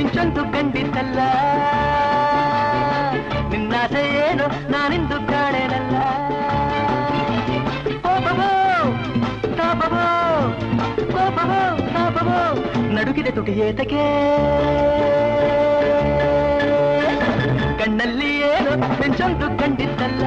ಮಿಂಚೊಂದು ಕಂಡಿದ್ದಲ್ಲ ನಿನ್ನಾಸೆ ಏನು ನಾನಿಂದು ಕಾಣೆನಲ್ಲ ಕೋಪವೋ ತಾಪವೋ ಕೋಪವೋ ತಾಪವೋ ನಡುಗಿದೆ ತುಟಿ ಏತಕ್ಕೆ ಕಣ್ಣಲ್ಲಿ ಏನು ಮಿಂಚೊಂದು ಕಂಡಿದ್ದಲ್ಲ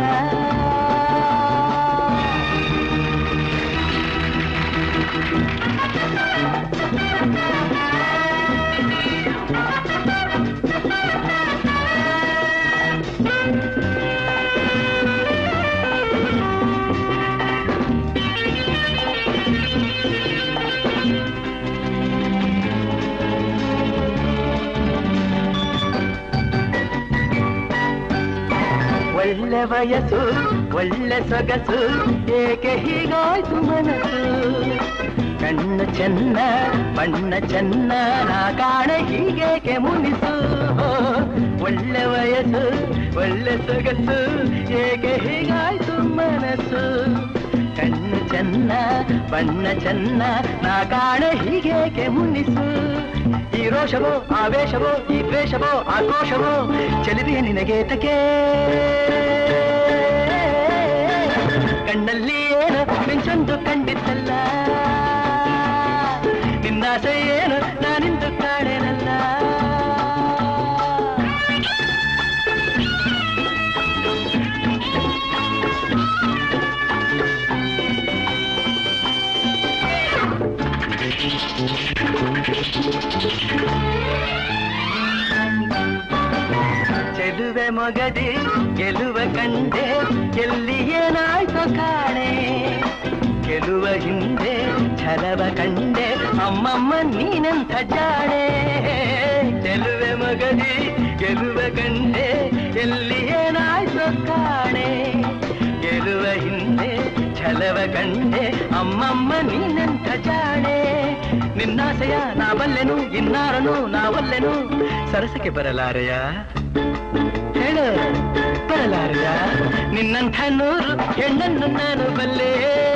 ಒಳ್ಳೆ ವಯಸ್ಸು ಒಳ್ಳೆ ಸೊಗಸು ಏಕೆ ಹೀಗಾಯ್ತು ಮನಸ್ಸು ಕಣ್ಣು ಚೆನ್ನ ಬಣ್ಣ ಚೆನ್ನ ನಾ ಕಾಣೆ ಹೀಗೇಕೆ ಮುನಿಸು ಒಳ್ಳೆ ವಯಸ್ಸು ಒಳ್ಳೆ ಸೊಗಸು ಏಕೆ ಹೀಗಾಯ್ತು ಮನಸ್ಸು ಕಣ್ಣು ಚೆನ್ನ ಬಣ್ಣ ಚೆನ್ನ ನಾ ಕಾಣೆ ಹೀಗೇಕೆ ಮುನಿಸು ಈ ರೋಷವೋ ಆವೇಶವೋ ಈ ದ್ವೇಷವೋ ಆಕ್ರೋಶವೋ ಚಲಿದೆಯ ನಿನಗೇತಕ್ಕೆ ಕಣ್ಣಲ್ಲಿ ಏನು ಮಿಂಚೊಂದು ಕಂಡಿದ್ದಲ್ಲ ನಿನ್ನಾಸೆ ಏನು ನಾನಿಂದು ಕಾಣೆನಲ್ಲ ಚೆಲುವೆ ಮೊಗದಿ ಗೆಲುವ ಕಂಡೆ ಎಲ್ಲಿ ಏನಾಯ್ತು ಕಾಣೆ ಗೆಲುವ ಹಿಂದೆ ಛಲವ ಕಂಡೆ ಅಮ್ಮಮ್ಮ ನೀನಂತ ಜಾಣೆ ಚೆಲುವೆ ಮಗದಿ ಗೆಲುವ ಕಂಡೆ ಎಲ್ಲಿ ಏನಾಯ್ತು ಕಾಣೆ ಗೆಲುವ ಹಿಂದೆ ಛಲವ ಕಂಡೆ ಅಮ್ಮಮ್ಮ ನೀನಂತ ಜಾಣೆ ನಿನ್ನಾಸೆಯ ನಾ ಬಲ್ಲೆನು ಇನ್ನಾರನು ನಾವಲ್ಲೆನು ಸರಸಕ್ಕೆ ಬರಲಾರೆಯ ಹೇಳು ಬರಲಾರೆಯ ನಿನ್ನಂಥ ನೂರು ಹೆಣ್ಣನ್ನು ನಾನು ಬಲ್ಲೆ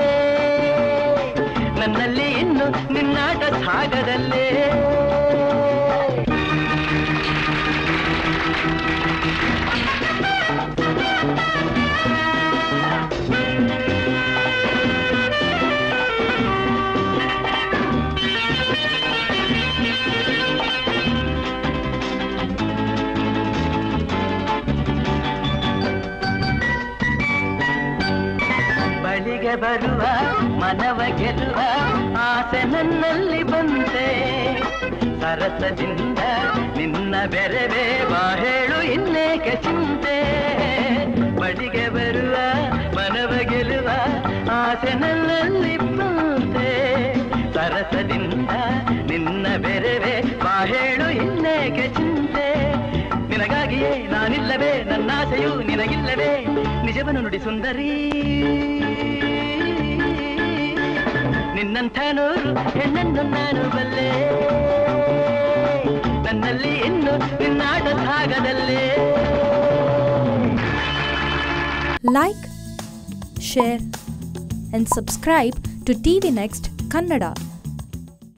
ನನ್ನಲ್ಲಿ ಇನ್ನು ನಿನ್ನಾಟ ಸಾಗದಲ್ಲೇ ಬಳಿಗೆ ಬರುವ ಮನವ ಗೆಲ್ಲುವ ಆಸೆ ನನ್ನಲ್ಲಿ ಬಂತೆ ಸರಸದಿಂದ ನಿನ್ನ ಬೆರೆವೆ ಬಾ ಹೇಳು ಇನ್ನೇಕೆ ಚಿಂತೆ ಬಳಿಗೆ ಬರುವ ಮನವ ಗೆಲ್ಲುವ ಆಸೆ ನನ್ನಲ್ಲಿ ಬಂತೆ ಸರಸದಿಂದ ನಿನ್ನ ಬೆರೆವೆ ಬಾ ಹೇಳು ಇನ್ನೇಕೆ ಚಿಂತೆ ನಿನಗಾಗಿಯೇ ನಾನಿಲ್ಲವೇ ನನ್ನಾಸೆಯು ನಿನಗಿಲ್ಲವೇ ನಿಜವನ್ನು ನುಡಿ ಸುಂದರಿ ನಿನ್ನಂಥ ನೂರು ಹೆಣ್ಣನ್ನು ನಾನು ಬಲ್ಲೆ ನನ್ನಲ್ಲಿ ಇನ್ನು ನಿನ್ನಾಟ ಸಾಗದಲ್ಲೇ Like, share, and subscribe to TV Next Kannada.